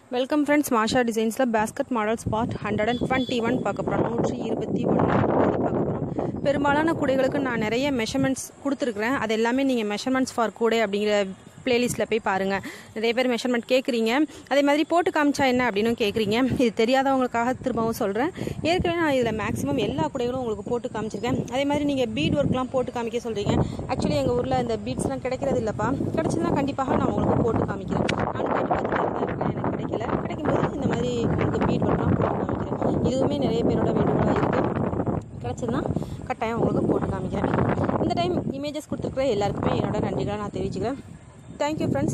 welcome friends Masha டிசைன்ஸில் basket models part hundred and twenty one பார்க்க போகிறோம் நூற்றி இருபத்தி ஒன்று பார்க்க போகிறோம் பெரும்பாலான கூடைகளுக்கு நான் நிறைய மெஷர்மெண்ட்ஸ் கொடுத்துருக்குறேன் அது எல்லாமே நீங்கள் மெஷர்மெண்ட்ஸ் ஃபார் கூடை அப்படிங்கிற பிளேலிஸ்ட்டில் போய் பாருங்கள் நிறைய பேர் மெஷர்மெண்ட் கேட்குறீங்க அதே மாதிரி போட்டு காமிச்சா என்ன அப்படின்னு கேட்குறீங்க இது தெரியாதவங்களுக்காக திரும்பவும் சொல்கிறேன் ஏற்கனவே நான் இதில் மேக்ஸிமம் எல்லா கூடைகளும் உங்களுக்கு போட்டு காமிச்சிருக்கேன் அதே மாதிரி நீங்கள் பீட் ஒர்க்லாம் போட்டு காமிக்க சொல்கிறீங்க ஆக்சுவலி எங்கள் ஊரில் இந்த பீட்ஸ்லாம் கிடைக்கிறது இல்லைப்பா கிடைச்சதுன்னா கண்டிப்பாக நான் உங்களுக்கு போட்டு காமிக்கிறேன் நானும் கேட்டு பார்த்துட்டு தான் இருக்கேன் எனக்கு கிடைக்கல கிடைக்கும்போது இந்த மாதிரி உங்களுக்கு பீட் ஒர்க்லாம் போட்டு காமிக்கிறேன் இதுவுமே நிறைய பேரோட வேண்டுகோளாக இருக்குது கிடச்சதுன்னா கட்டாயம் உங்களுக்கு போட்டு காமிக்கிறேன் இந்த டைம் இமேஜஸ் கொடுத்துருக்குற எல்லாருக்குமே என்னோட நன்றிகளை நான் தெரிவிச்சுக்கிறேன் தேங்க்யூ ஃப்ரெண்ட்ஸ்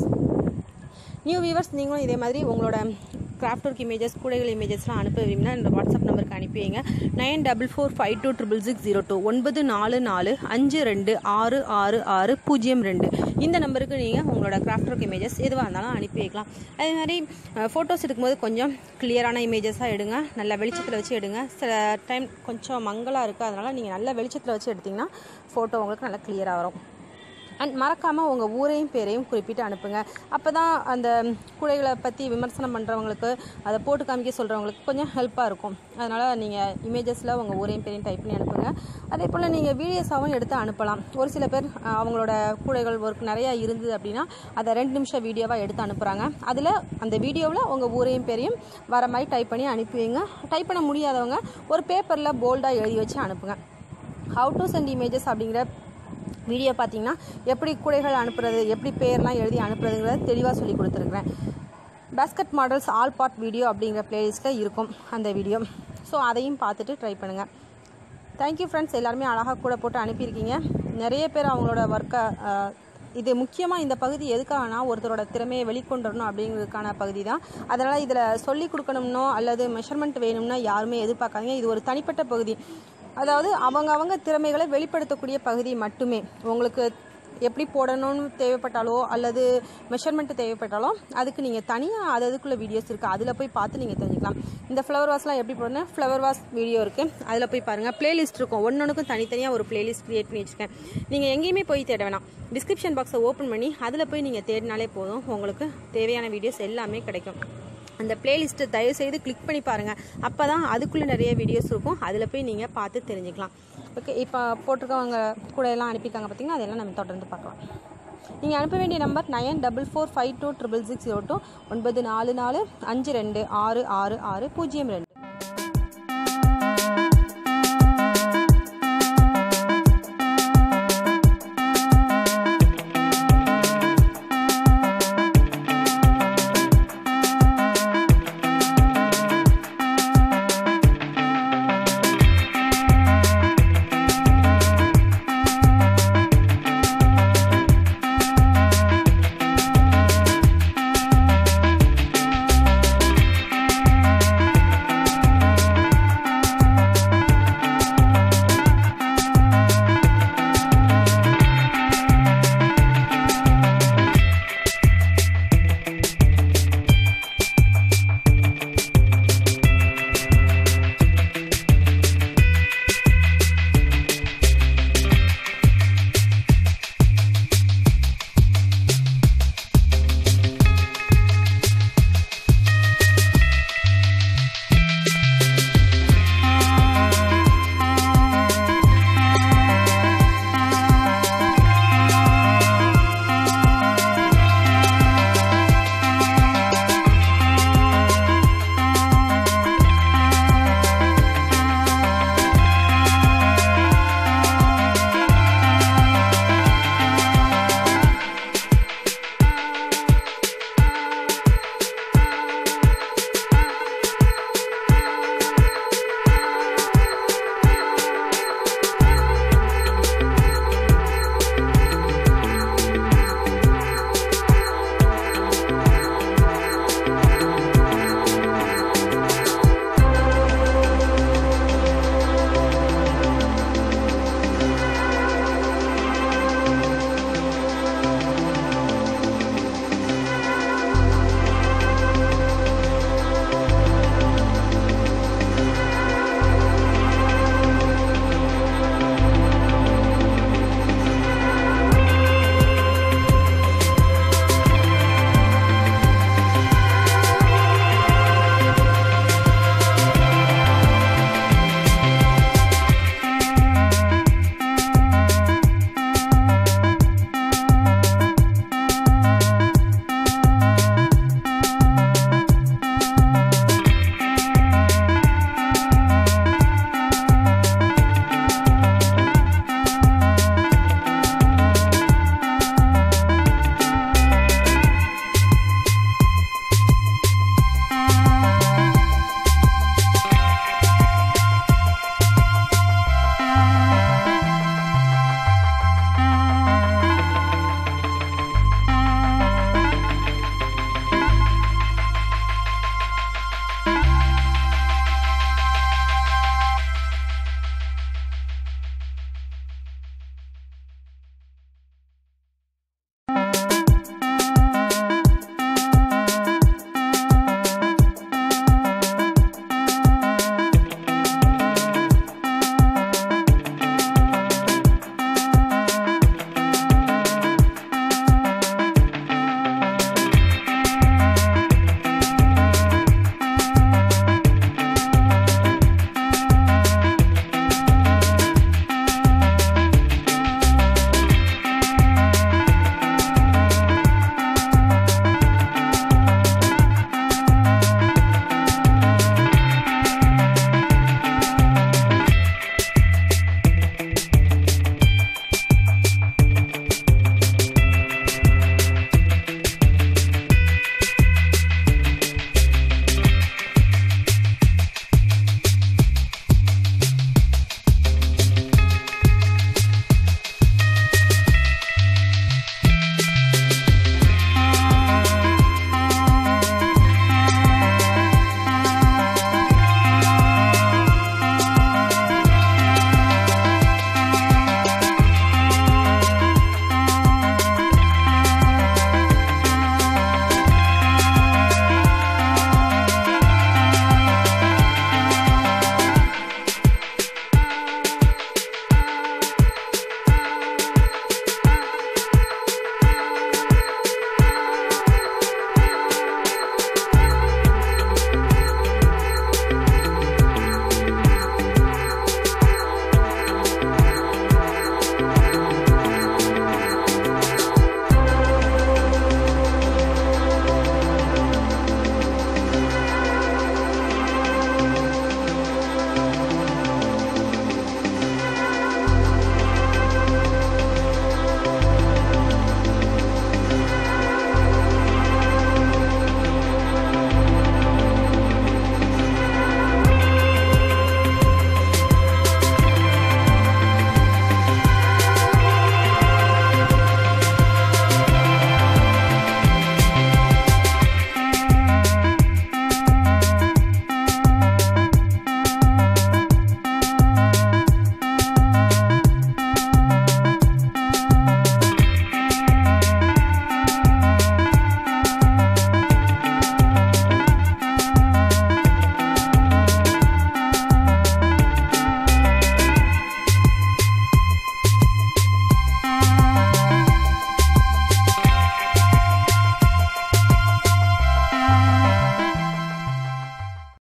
நியூ வியூவர்ஸ் நீங்களும் இதே மாதிரி உங்களோட கிராஃப்ட் ஒர்க் இமேஜஸ் கூடைகள் இமேஜஸ்லாம் அனுப்ப விரும்பினா இந்த வாட்ஸ்அப் நம்பருக்கு அனுப்பி வைங்க nine double four five two triple six zero two ஒன்பது நாலு நாலு அஞ்சு ரெண்டு ஆறு ஆறு ஆறு பூஜ்ஜியம் ரெண்டு இந்த நம்பருக்கு நீங்கள் உங்களோட கிராஃப்ட் ஒர்க் இமேஜஸ் எதுவாக இருந்தாலும் அனுப்பி வைக்கலாம் அதே மாதிரி ஃபோட்டோஸ் எடுக்கும்போது கொஞ்சம் கிளியரான இமேஜஸாக எடுங்க நல்ல வெளிச்சத்தில் வச்சு எடுங்க சில டைம் கொஞ்சம் மங்கலாக இருக்குது அதனால் நீங்கள் நல்ல வெளிச்சத்தில் வச்சு எடுத்திங்கன்னா ஃபோட்டோ உங்களுக்கு நல்லா கிளியராக வரும் அண்ட் மறக்காமல் உங்கள் ஊரையும் பேரையும் குறிப்பிட்டு அனுப்புங்க அப்போ தான் அந்த கூடைகளை பற்றி விமர்சனம் பண்ணுறவங்களுக்கு அதை போட்டு காமிக்க சொல்கிறவங்களுக்கு கொஞ்சம் ஹெல்ப்பாக இருக்கும் அதனால் நீங்கள் இமேஜஸில் உங்கள் ஊரையும் பேரையும் டைப் பண்ணி அனுப்புங்க அதே போல் நீங்கள் வீடியோஸாகவும் எடுத்து அனுப்பலாம் ஒரு சில பேர் அஹ், அவங்களோட கூடைகள் ஒர்க் நிறையா இருந்தது அப்படின்னா அதை ரெண்டு நிமிஷம் வீடியோவாக எடுத்து அனுப்புகிறாங்க அதில் அந்த வீடியோவில் உங்கள் ஊரையும் பேரையும் வர மாதிரி டைப் பண்ணி அனுப்பி வைங்க டைப் பண்ண முடியாதவங்க ஒரு பேப்பரில் போல்டாக எழுதி வச்சு அனுப்புங்க ஹவு டு சென்ட் இமேஜஸ் அப்படிங்கிற வீடியோ பார்த்தீங்கன்னா எப்படி கூடைகள் அனுப்புறது எப்படி பேர்லாம் எழுதி அனுப்புறதுங்கிறத தெளிவாக சொல்லி கொடுத்துருக்குறேன் basket models all part video அப்படிங்கிற பிளேலிஸ்ட்டில் இருக்கும் அந்த வீடியோ ஸோ அதையும் பார்த்துட்டு ட்ரை பண்ணுங்கள் தேங்க்யூ ஃப்ரெண்ட்ஸ் எல்லாருமே அழகாக கூட போட்டு அனுப்பியிருக்கீங்க நிறைய பேர் அவங்களோட ஒர்க்கை இது முக்கியமாக இந்த பகுதி எதுக்காகனா ஒருத்தரோட திறமையை வெளிக்கொண்டு வரணும் அப்படிங்கிறதுக்கான பகுதி தான் அதனால் இதில் சொல்லி கொடுக்கணும்னோ அல்லது மெஷர்மெண்ட் வேணும்னா யாருமே எதிர்பார்க்காதீங்க இது ஒரு தனிப்பட்ட பகுதி அதாவது அவங்க அவங்க திறமைகளை வெளிப்படுத்தக்கூடிய பகுதி மட்டுமே உங்களுக்கு எப்படி போடணும்னு தேவைப்பட்டாலோ அல்லது மெஷர்மெண்ட் தேவைப்பட்டாலோ அதுக்கு நீங்கள் தனியாக அது அதுக்குள்ள வீடியோஸ் இருக்குது அதில் போய் பார்த்து நீங்கள் தெரிஞ்சுக்கலாம் இந்த ஃப்ளவர் வாஷ்லாம் எப்படி போடணும் ஃப்ளவர் வாஷ் வீடியோ இருக்குது அதில் போய் பாருங்கள் பிளேலிஸ்ட் இருக்கும் ஒன்னொன்றுக்கும் தனித்தனியாக ஒரு பிளேலிஸ்ட் க்ரியேட் பண்ணி வச்சுருக்கேன் நீங்கள் எங்கேயுமே போய் தேட வேணாம் டிஸ்கிரிப்ஷன் பாக்ஸை ஓப்பன் பண்ணி அதில் போய் நீங்கள் தேடினாலே போதும் உங்களுக்கு தேவையான வீடியோஸ் எல்லாமே கிடைக்கும் அந்த பிளேலிஸ்ட்டை தயவுசெய்து கிளிக் பண்ணி பாருங்கள் அப்போ தான் அதுக்குள்ளே நிறைய வீடியோஸ் இருக்கும் அதில் போய் நீங்கள் பார்த்து தெரிஞ்சுக்கலாம் ஓகே இப்போ போட்டிருக்கவங்க கூட எல்லாம் அனுப்பியிருக்காங்க பார்த்தீங்கன்னா அதெல்லாம் நம்ம தொடர்ந்து பார்க்கலாம் நீங்கள் அனுப்ப வேண்டிய number nine double four five two triple six zero two ஒன்பது நாலு நாலு அஞ்சு ரெண்டு ஆறு ஆறு ஆறு பூஜ்ஜியம் ரெண்டு